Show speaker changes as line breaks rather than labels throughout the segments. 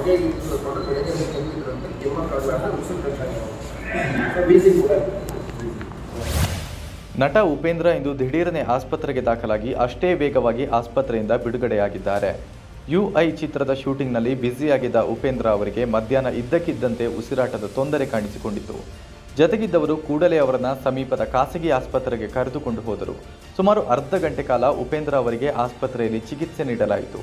ಹೊಗೆಗೆ ಇಟ್ಕೊಂಡು ಬೆಳಗ್ಗೆ ತಂದಿದ್ರು ಅಂತ ಕೆಮ್ಮಕ್ಕಾಗಲಾರ್ದ ಉಸಿರು ಕಟ್ಟಾಗಿದೆ ಬೀಸಿಂಗ್ ಕೂಡ
ನಟ ಉಪೇಂದ್ರ ಇಂದು ದಿಢೀರನೆ ಆಸ್ಪತ್ರೆಗೆ ದಾಖಲಾಗಿ ಅಷ್ಟೇ ವೇಗವಾಗಿ ಆಸ್ಪತ್ರೆಯಿಂದ ಬಿಡುಗಡೆಯಾಗಿದ್ದಾರೆ ಯುಐ ಚಿತ್ರದ ಶೂಟಿಂಗ್ನಲ್ಲಿ ಬ್ಯುಸಿಯಾಗಿದ್ದ ಉಪೇಂದ್ರ ಅವರಿಗೆ ಮಧ್ಯಾಹ್ನ ಇದ್ದಕ್ಕಿದ್ದಂತೆ ಉಸಿರಾಟದ ತೊಂದರೆ ಕಾಣಿಸಿಕೊಂಡಿತು ಜತೆಗಿದ್ದವರು ಕೂಡಲೇ ಅವರನ್ನ ಸಮೀಪದ ಖಾಸಗಿ ಆಸ್ಪತ್ರೆಗೆ ಕರೆದುಕೊಂಡು ಹೋದರು ಸುಮಾರು ಅರ್ಧ ಗಂಟೆ ಕಾಲ ಉಪೇಂದ್ರ ಅವರಿಗೆ ಆಸ್ಪತ್ರೆಯಲ್ಲಿ ಚಿಕಿತ್ಸೆ ನೀಡಲಾಯಿತು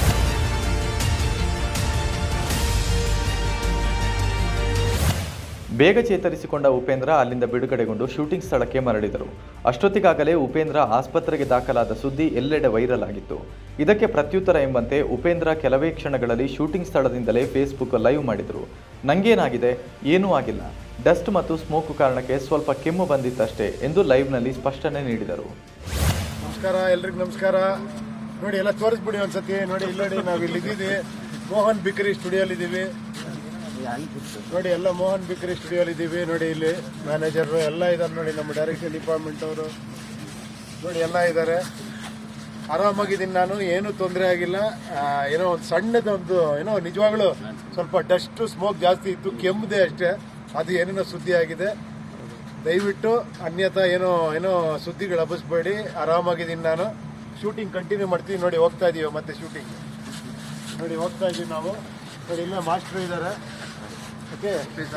ಬೇಗ ಚೇತರಿಸಿಕೊಂಡ ಉಪೇಂದ್ರ ಅಲ್ಲಿಂದ ಬಿಡುಗಡೆಗೊಂಡು ಶೂಟಿಂಗ್ ಸ್ಥಳಕ್ಕೆ ಮರಳಿದರು ಅಷ್ಟೊತ್ತಿಗಾಗಲೇ ಉಪೇಂದ್ರ ಆಸ್ಪತ್ರೆಗೆ ದಾಖಲಾದ ಸುದ್ದಿ ಎಲ್ಲೆಡೆ ವೈರಲ್ ಆಗಿತ್ತು ಇದಕ್ಕೆ ಪ್ರತ್ಯುತ್ತರ ಎಂಬಂತೆ ಉಪೇಂದ್ರ ಕೆಲವೇ ಕ್ಷಣಗಳಲ್ಲಿ ಶೂಟಿಂಗ್ ಸ್ಥಳದಿಂದಲೇ ಫೇಸ್ಬುಕ್ ಲೈವ್ ಮಾಡಿದರು ನಂಗೇನಾಗಿದೆ ಏನೂ ಆಗಿಲ್ಲ ಡಸ್ಟ್ ಮತ್ತು ಸ್ಮೋಕ್ ಕಾರಣಕ್ಕೆ ಸ್ವಲ್ಪ ಕೆಮ್ಮು ಬಂದಿತ್ತಷ್ಟೇ ಎಂದು ಲೈವ್ನಲ್ಲಿ ಸ್ಪಷ್ಟನೆ ನೀಡಿದರು
ನಮಸ್ಕಾರ ಎಲ್ರಿಗೂ ನಮಸ್ಕಾರ ನೋಡಿ ಎಲ್ಲ ತೋರಿಸ್ಬಿಡಿ ಒಂದ್ಸತಿ ನೋಡಿ ಇಲ್ಲಿ ನೋಡಿ ನಾವು ಇಲ್ಲಿ ಇದ್ದೀವಿ ಮೋಹನ್ ಬಿಕ್ರಿ ಸ್ಟುಡಿಯೋಲಿ ಇದ್ದೀವಿ ನೋಡಿ ಎಲ್ಲ ಮೋಹನ್ ಬಿಕ್ರಿ ಸ್ಟುಡಿಯೋಲಿ ಇದ್ದೀವಿ ನೋಡಿ ಇಲ್ಲಿ ಮ್ಯಾನೇಜರ್ ಎಲ್ಲ ಇದ್ದಾರೆ ನೋಡಿ ನಮ್ಮ ಡೈರೆಕ್ಷನ್ ಡಿಪಾರ್ಟ್ಮೆಂಟ್ ಅವರು ನೋಡಿ ಎಲ್ಲ ಇದ್ದಾರೆ ಆರಾಮಾಗಿದ್ದೀನಿ ನಾನು ಏನೂ ತೊಂದರೆ ಆಗಿಲ್ಲ ಆ, ಏನೋ ಒಂದು ಸಣ್ಣದೊಂದು ಏನೋ ನಿಜವಾಗ್ಲೂ ಸ್ವಲ್ಪ ಡಸ್ಟ್ ಸ್ಮೋಕ್ ಜಾಸ್ತಿ ಇತ್ತು ಕೆಮ್ಮದೆ ಅಷ್ಟೇ ಅದು ಏನೇನೋ ಸುದ್ದಿ ಆಗಿದೆ ದಯವಿಟ್ಟು ಅನ್ಯತಾ ಏನೋ ಏನೋ ಸುದ್ದಿಗಳು ಹಬ್ಬಿಸ್ಬೇಡಿ ಆರಾಮಾಗಿದ್ದೀನಿ ನಾನು ಶೂಟಿಂಗ್ ಕಂಟಿನ್ಯೂ ಮಾಡ್ತೀವಿ ನೋಡಿ ಹೋಗ್ತಾ ಇದೀವಿ ಮತ್ತೆ ಶೂಟಿಂಗ್ ನೋಡಿ ಹೋಗ್ತಾ ಇದೀವಿ ನಾವು ನೋಡಿ ಇಲ್ಲ ಮಾಸ್ಟರ್ ಇದ್ದಾರೆ ಓಕೆ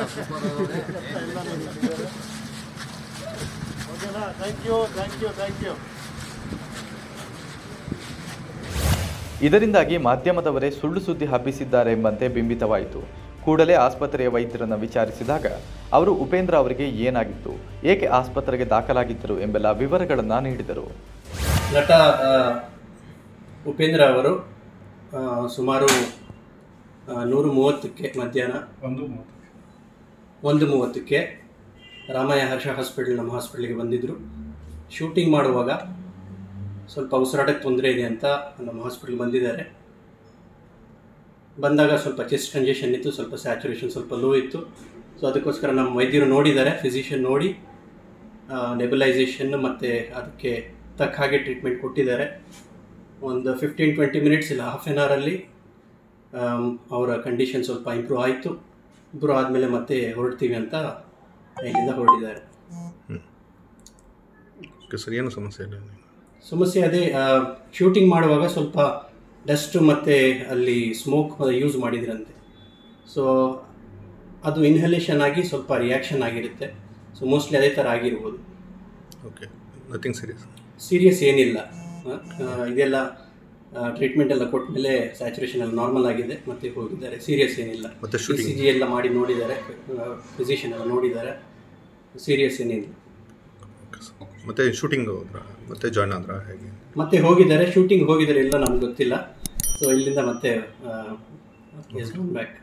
ಓಕೆನಾ thank you thank you thank you
ಇದರಿಂದಾಗಿ ಮಾಧ್ಯಮದವರೇ ಸುಳ್ಳು ಸುದ್ದಿ ಹಬ್ಬಿಸಿದ್ದಾರೆ ಎಂಬಂತೆ ಬಿಂಬಿತವಾಯಿತು ಕೂಡಲೇ ಆಸ್ಪತ್ರೆಯ ವೈದ್ಯರನ್ನು ವಿಚಾರಿಸಿದಾಗ ಅವರು ಉಪೇಂದ್ರ ಅವರಿಗೆ ಏನಾಗಿತ್ತು ಏಕೆ ಆಸ್ಪತ್ರೆಗೆ ದಾಖಲಾಗಿದ್ದರು ಎಂಬೆಲ್ಲ ವಿವರಗಳನ್ನು ನೀಡಿದರು
ನಟ ಆ, ಉಪೇಂದ್ರ ಅವರು ಆ, ಸುಮಾರು ಆ, ನೂರು ಮೂವತ್ತಕ್ಕೆ ಮಧ್ಯಾಹ್ನ ಒಂದು ಮೂವತ್ತಕ್ಕೆ ರಾಮಯ್ಯ ಹರ್ಷ ಹಾಸ್ಪಿಟಲ್ ನಮ್ಮ ಹಾಸ್ಪಿಟ್ಲಿಗೆ ಬಂದಿದ್ದರು ಶೂಟಿಂಗ್ ಮಾಡುವಾಗ ಸ್ವಲ್ಪ ಉಸಿರಾಟಕ್ಕೆ ತೊಂದರೆ ಇದೆ ಅಂತ ನಮ್ಮ ಹಾಸ್ಪಿಟ್ಲ್ ಬಂದಿದ್ದಾರೆ ಬಂದಾಗ ಸ್ವಲ್ಪ ಚೆಸ್ಟ್ ಕಂಜೆಷನ್ ಇತ್ತು ಸ್ವಲ್ಪ ಸ್ಯಾಚುರೇಷನ್ ಸ್ವಲ್ಪ ಲೋ ಇತ್ತು ಸೊ ಅದಕ್ಕೋಸ್ಕರ ನಮ್ಮ ವೈದ್ಯರು ನೋಡಿದ್ದಾರೆ ಫಿಸಿಷಿಯನ್ ನೋಡಿ ನೆಬಲೈಸೇಷನ್ ಮತ್ತು ಅದಕ್ಕೆ ತಕ್ಕ ಹಾಗೆ ಟ್ರೀಟ್ಮೆಂಟ್ ಕೊಟ್ಟಿದ್ದಾರೆ ಒಂದು ಫಿಫ್ಟೀನ್ ಟ್ವೆಂಟಿ ಮಿನಿಟ್ಸ್ ಇಲ್ಲ ಹಾಫ್ ಆನ್ ಅವರಲ್ಲಿ ಅವರ ಕಂಡೀಷನ್ ಸ್ವಲ್ಪ ಇಂಪ್ರೂವ್ ಆಯಿತು ಇಂಪ್ರೂವ್ ಆದಮೇಲೆ ಮತ್ತೆ ಹೊರಡ್ತೀವಿ ಅಂತ ಇಲ್ಲಿಂದ ಹೊರಟಿದ್ದಾರೆ
ಓಕೆ ಸರ್ ಏನು ಸಮಸ್ಯೆ ಇಲ್ಲ
ಸಮಸ್ಯೆ ಅದೇ ಶೂಟಿಂಗ್ ಮಾಡುವಾಗ ಸ್ವಲ್ಪ ಡಸ್ಟ್ ಮತ್ತು ಅಲ್ಲಿ ಸ್ಮೋಕ್ ಯೂಸ್ ಮಾಡಿದ್ರಂತೆ ಸೊ ಅದು ಇನ್ಹಲೇಷನ್ ಆಗಿ ಸ್ವಲ್ಪ ರಿಯಾಕ್ಷನ್ ಆಗಿರುತ್ತೆ ಸೊ ಮೋಸ್ಟ್ಲಿ ಅದೇ ಥರ ಆಗಿರ್ಬೋದು
ಓಕೆ ನಥಿಂಗ್ ಸೀರಿಯಸ್
ಸೀರಿಯಸ್ ಏನಿಲ್ಲ ಆ, ಆ, ಇದೆಲ್ಲ ಟ್ರೀಟ್ಮೆಂಟ್ ಎಲ್ಲ ಕೊಟ್ಟ ಮೇಲೆ ಸ್ಯಾಚುರೇಷನ್ ಎಲ್ಲ ನಾರ್ಮಲ್ ಆಗಿದೆ ಮತ್ತೆ ಹೋಗಿದ್ದಾರೆ ಸೀರಿಯಸ್ ಏನಿಲ್ಲ
ಮತ್ತೆ
ಸಿ
shooting?
ಜಿ ಎಲ್ಲ ಮಾಡಿ ನೋಡಿದ್ದಾರೆ ಫಿಸಿಷಿಯನ್ ಎಲ್ಲ ನೋಡಿದ್ದಾರೆ ಸೀರಿಯಸ್ ಏನಿಲ್ಲ
ಓಕೆ ಸರ್ ಮತ್ತೆ ಶೂಟಿಂಗ್ ಹೋದ್ರ ಮತ್ತೆ ಜಾಯ್ನ್ ಆದ್ರ ಹೇಗೆ
ಮತ್ತೆ ಹೋಗಿದ್ದಾರೆ ಶೂಟಿಂಗ್ ಹೋಗಿದ್ದಾರೆ ಎಲ್ಲ ನಮ್ಗೆ ಗೊತ್ತಿಲ್ಲ ಸೊ ಇಲ್ಲಿಂದ ಮತ್ತೆ ಬ್ಯಾಕ್